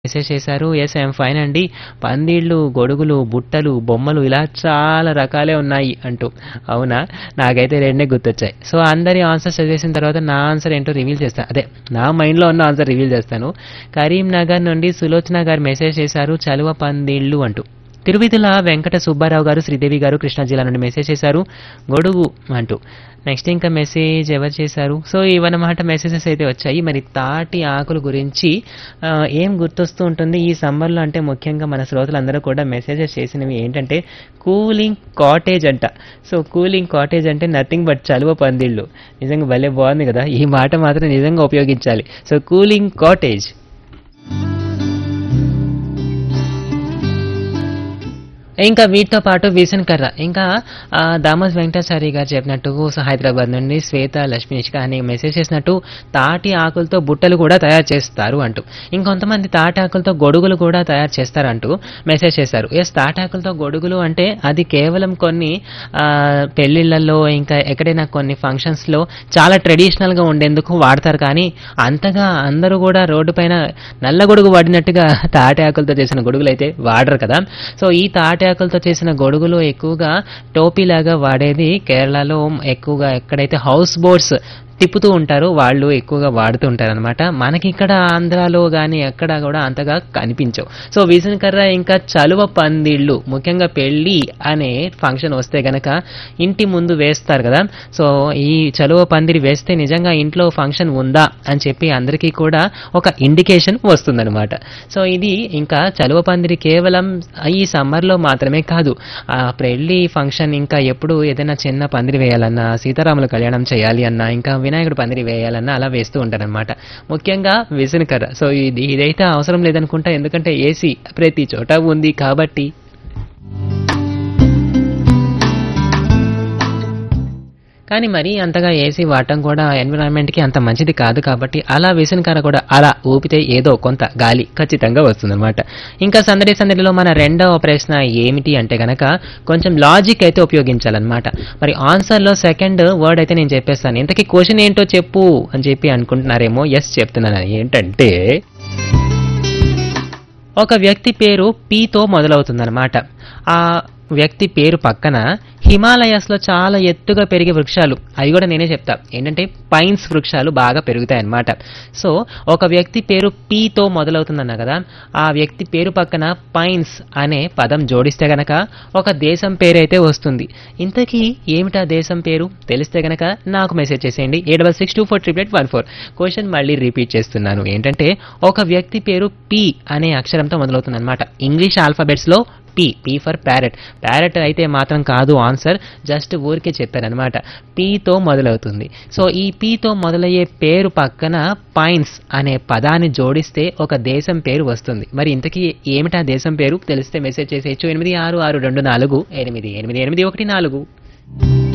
message చేశారు yes I'm fine అండి పందిళ్ళు గొడుగులు బుట్టలు బొమ్మలు ఇలా చాలా రకాలే ఉన్నాయి అంటూ అవునా నాకైతే రెండే గుర్తొచ్చాయి సో అందరి ఆన్సర్స్ చదివేసిన తర్వాత నా ఆన్సర్ ఏంటో రివీల్ చేస్తాను అదే నా మైండ్లో ఉన్న ఆన్సర్ రివీల్ చేస్తాను కరీంనగర్ నుండి సులోచన గారు మెసేజ్ చేశారు చలువ పందిళ్ళు అంటూ తిరువిధుల వెంకట సుబ్బారావు గారు శ్రీదేవి గారు కృష్ణా జిల్లా నుండి మెసేజ్ చేశారు గొడుగు అంటూ నెక్స్ట్ ఇంకా మెసేజ్ ఎవరు చేశారు సో ఇవన్నమాట మెసేజెస్ అయితే వచ్చాయి మరి తాటి ఆకుల గురించి ఆ, ఏం గుర్తొస్తూ ఉంటుంది ఈ సమ్మర్లో అంటే ముఖ్యంగా మన శ్రోతలందరూ కూడా మెసేజెస్ చేసినవి ఏంటంటే కూలింగ్ కాటేజ్ అంట సో కూలింగ్ కాటేజ్ అంటే నథింగ్ బట్ చలువ పందిళ్ళు నిజంగా భలే బాగుంది కదా ఈ మాట మాత్రం నిజంగా ఉపయోగించాలి సో కూలింగ్ కాటేజ్ ఇంకా వీటితో పాటు వీసన్ కర్ర ఇంకా ఆ, దామోస్ వెంకటాచారి గారు చెప్పినట్టు సో హైదరాబాద్ నుండి శ్వేత లక్ష్మీష్క అని మెసేజ్ చేసినట్టు తాటి ఆకులతో బుట్టలు కూడా తయారు చేస్తారు అంటూ ఇంకొంతమంది తాటి ఆకులతో గొడుగులు కూడా తయారు చేస్తారంటూ మెసేజ్ చేశారు ఎస్ తాటి ఆకులతో గొడుగులు అంటే అది కేవలం కొన్ని ఆ, పెళ్లిళ్ళల్లో ఇంకా ఎక్కడైనా కొన్ని ఫంక్షన్స్లో చాలా ట్రెడిషనల్గా ఉండేందుకు వాడతారు కానీ అంతగా అందరూ కూడా రోడ్డు పైన నల్ల గొడుగు వాడినట్టుగా తాటి ఆకులతో చేసిన గొడుగులు అయితే వాడరు కదా సో ఈ తాటి ఆకులతో చేసిన గొడుగులు ఎక్కువగా టోపీలాగా వాడేది కేరళలో ఎక్కువగా ఎక్కడైతే హౌస్ బోట్స్ తిప్పుతూ ఉంటారో వాళ్ళు ఎక్కువగా వాడుతూ ఉంటారు అనమాట మనకి ఇక్కడ ఆంధ్రాలో కానీ ఎక్కడ కూడా అంతగా కనిపించవు సో విసన కర్ర ఇంకా చలువ పందిళ్ళు ముఖ్యంగా పెళ్ళి అనే ఫంక్షన్ వస్తే గనక ఇంటి ముందు వేస్తారు కదా సో ఈ చలువ పందిరి వేస్తే నిజంగా ఇంట్లో ఫంక్షన్ ఉందా అని చెప్పి అందరికీ కూడా ఒక ఇండికేషన్ వస్తుందన్నమాట సో ఇది ఇంకా చలువ పందిరి కేవలం ఈ సమ్మర్లో మాత్రమే కాదు ఆ పెళ్లి ఫంక్షన్ ఇంకా ఎప్పుడు ఏదైనా చిన్న పందిరి వేయాలన్నా సీతారాముల కళ్యాణం చేయాలి అన్నా ఇంకా వినాయకుడు పందిరి వేయాలన్నా అలా వేస్తూ ఉంటారనమాట ముఖ్యంగా విసనకర్ర సో ఇది ఇదైతే అవసరం లేదనుకుంటా ఎందుకంటే ఏసీ ప్రతి చోట ఉంది కాబట్టి కానీ మరి అంతగా ఏసీ వాడటం కూడా ఎన్విరాన్మెంట్కి అంత మంచిది కాదు కాబట్టి అలా విసనకర కూడా అలా ఊపితే ఏదో కొంత గాలి ఖచ్చితంగా వస్తుందన్నమాట ఇంకా సందడి సందడిలో మన రెండవ ప్రశ్న ఏమిటి అంటే గనక కొంచెం లాజిక్ అయితే ఉపయోగించాలన్నమాట మరి ఆన్సర్లో సెకండ్ వర్డ్ అయితే నేను చెప్పేస్తాను ఇంతకీ క్వశ్చన్ ఏంటో చెప్పు అని చెప్పి అనుకుంటున్నారేమో ఎస్ చెప్తున్నాను ఏంటంటే ఒక వ్యక్తి పేరు పీతో మొదలవుతుందన్నమాట ఆ వ్యక్తి పేరు పక్కన హిమాలయాస్లో చాలా ఎత్తుగా పెరిగే వృక్షాలు అవి కూడా నేనే చెప్తా ఏంటంటే పైన్స్ వృక్షాలు బాగా పెరుగుతాయి అన్నమాట సో ఒక వ్యక్తి పేరు పీతో మొదలవుతుందన్న కదా ఆ వ్యక్తి పేరు పక్కన పైన్స్ అనే పదం జోడిస్తే గనక ఒక దేశం పేరైతే వస్తుంది ఇంతకీ ఏమిటా దేశం పేరు తెలిస్తే గనక నాకు మెసేజ్ చేసేయండి A double six two four triple eight one four question మళ్ళీ రిపీట్ చేస్తున్నాను ఏంటంటే ఒక వ్యక్తి పేరు పి అనే అక్షరంతో మొదలవుతుంది అనమాట ఇంగ్లీష్ ఆల్ఫాబెట్స్లో P P for parrot parrot అయితే మాత్రం కాదు ఆన్సర్ జస్ట్ ఊరికే చెప్పారనమాట పీతో మొదలవుతుంది సో ఈ పీతో మొదలయ్యే పేరు పక్కన పైన్స్ అనే పదాన్ని జోడిస్తే ఒక దేశం పేరు వస్తుంది మరి ఇంతకీ ఏమిటా దేశం పేరు తెలిస్తే మెసేజ్ చేసేయచ్చు ఎనిమిది ఆరు ఆరు రెండు నాలుగు ఎనిమిది ఎనిమిది ఎనిమిది ఒకటి నాలుగు